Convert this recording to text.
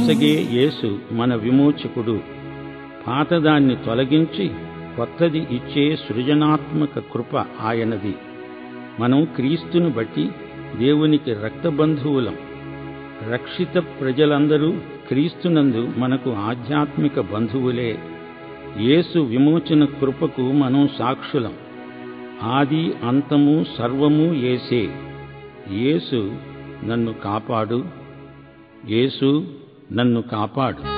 నొసగే యేసు మన విమోచకుడు పాతదాన్ని తొలగించి కొత్తది ఇచ్చే సృజనాత్మక కృప ఆయనది మనం క్రీస్తును బట్టి దేవునికి రక్తబంధువులం రక్షిత ప్రజలందరూ క్రీస్తునందు మనకు ఆధ్యాత్మిక బంధువులే యేసు విమోచన కృపకు మనం సాక్షులం ఆది అంతము సర్వము యేసే యేసు నన్ను కాపాడు యేసు నన్ను కాపాడు